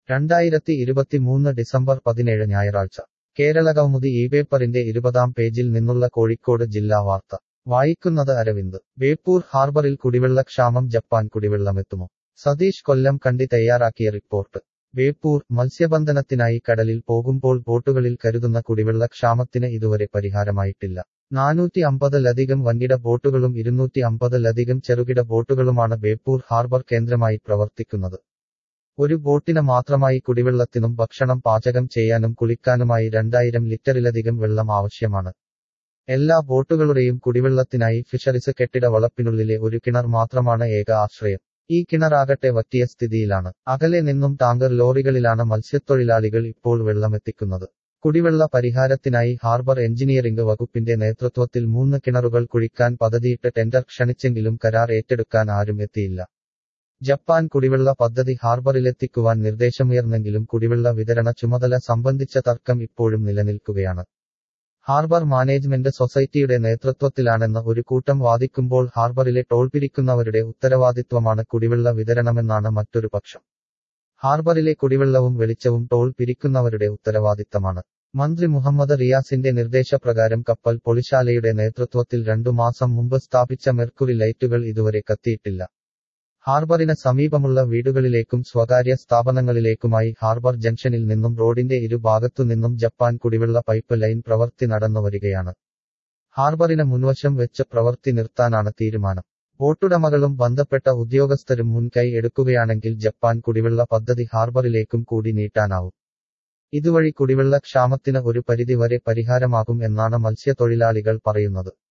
രണ്ടായിരത്തി ഇരുപത്തിമൂന്ന് ഡിസംബർ പതിനേഴ് ഞായറാഴ്ച കേരളകൗമുദി ഈ പേപ്പറിന്റെ ഇരുപതാം പേജിൽ നിന്നുള്ള കോഴിക്കോട് ജില്ലാ വാർത്ത വായിക്കുന്നത് അരവിന്ദ് ബേപ്പൂർ ഹാർബറിൽ കുടിവെള്ളക്ഷാമം ജപ്പാൻ കുടിവെള്ളമെത്തുമോ സതീഷ് കൊല്ലം കണ്ടി തയ്യാറാക്കിയ റിപ്പോർട്ട് ബേപ്പൂർ മത്സ്യബന്ധനത്തിനായി കടലിൽ പോകുമ്പോൾ ബോട്ടുകളിൽ കരുതുന്ന കുടിവെള്ളക്ഷാമത്തിന് ഇതുവരെ പരിഹാരമായിട്ടില്ല നാനൂറ്റി അമ്പതിലധികം വൻകിട ബോട്ടുകളും ഇരുന്നൂറ്റി അമ്പതിലധികം ചെറുകിട ബോട്ടുകളുമാണ് ബേപ്പൂർ ഹാർബർ കേന്ദ്രമായി പ്രവർത്തിക്കുന്നത് ഒരു ബോട്ടിന് മാത്രമായി കുടിവെള്ളത്തിനും ഭക്ഷണം പാചകം ചെയ്യാനും കുളിക്കാനുമായി രണ്ടായിരം ലിറ്ററിലധികം വെള്ളം ആവശ്യമാണ് എല്ലാ ബോട്ടുകളുടെയും കുടിവെള്ളത്തിനായി ഫിഷറീസ് കെട്ടിട വളപ്പിനുള്ളിലെ ഒരു കിണർ മാത്രമാണ് ഏക ആശ്രയം ഈ കിണറാകട്ടെ വറ്റിയ സ്ഥിതിയിലാണ് അകലെ നിന്നും ടാങ്കർ ലോറികളിലാണ് മത്സ്യത്തൊഴിലാളികൾ ഇപ്പോൾ വെള്ളമെത്തിക്കുന്നത് കുടിവെള്ള പരിഹാരത്തിനായി ഹാർബർ എഞ്ചിനീയറിംഗ് വകുപ്പിന്റെ നേതൃത്വത്തിൽ മൂന്ന് കിണറുകൾ കുഴിക്കാൻ പദ്ധതിയിട്ട് ടെൻഡർ ക്ഷണിച്ചെങ്കിലും കരാർ ഏറ്റെടുക്കാൻ ആരും എത്തിയില്ല ജപ്പാൻ കുടിവെള്ള പദ്ധതി ഹാർബറിലെത്തിക്കുവാൻ നിർദ്ദേശമുയർന്നെങ്കിലും കുടിവെള്ള വിതരണ ചുമതല സംബന്ധിച്ച തർക്കം ഇപ്പോഴും നിലനിൽക്കുകയാണ് ഹാർബർ മാനേജ്മെന്റ് സൊസൈറ്റിയുടെ നേതൃത്വത്തിലാണെന്ന് ഒരു കൂട്ടം വാദിക്കുമ്പോൾ ഹാർബറിലെ ടോൾ പിരിക്കുന്നവരുടെ ഉത്തരവാദിത്വമാണ് കുടിവെള്ള വിതരണമെന്നാണ് മറ്റൊരു പക്ഷം ഹാർബറിലെ കുടിവെള്ളവും വെളിച്ചവും ടോൾ പിരിക്കുന്നവരുടെ ഉത്തരവാദിത്തമാണ് മന്ത്രി മുഹമ്മദ് റിയാസിന്റെ നിർദ്ദേശപ്രകാരം കപ്പൽ പൊളിശാലയുടെ നേതൃത്വത്തിൽ രണ്ടു മാസം മുമ്പ് സ്ഥാപിച്ച മെർക്കുറി ലൈറ്റുകൾ ഇതുവരെ കത്തിയിട്ടില്ല ഹാർബറിന് സമീപമുള്ള വീടുകളിലേക്കും സ്വകാര്യ സ്ഥാപനങ്ങളിലേക്കുമായി ഹാർബർ ജംഗ്ഷനിൽ നിന്നും റോഡിന്റെ ഇരുഭാഗത്തു നിന്നും ജപ്പാൻ കുടിവെള്ള പൈപ്പ് ലൈൻ പ്രവൃത്തി നടന്നുവരികയാണ് ഹാർബറിന് മുൻവശം വെച്ച് പ്രവൃത്തി നിർത്താനാണ് തീരുമാനം ബോട്ടുടമകളും ബന്ധപ്പെട്ട ഉദ്യോഗസ്ഥരും മുൻകൈ എടുക്കുകയാണെങ്കിൽ ജപ്പാൻ കുടിവെള്ള പദ്ധതി ഹാർബറിലേക്കും കൂടി നീട്ടാനാവും ഇതുവഴി കുടിവെള്ള ക്ഷാമത്തിന് ഒരു പരിധിവരെ പരിഹാരമാകും എന്നാണ് മത്സ്യത്തൊഴിലാളികൾ പറയുന്നത്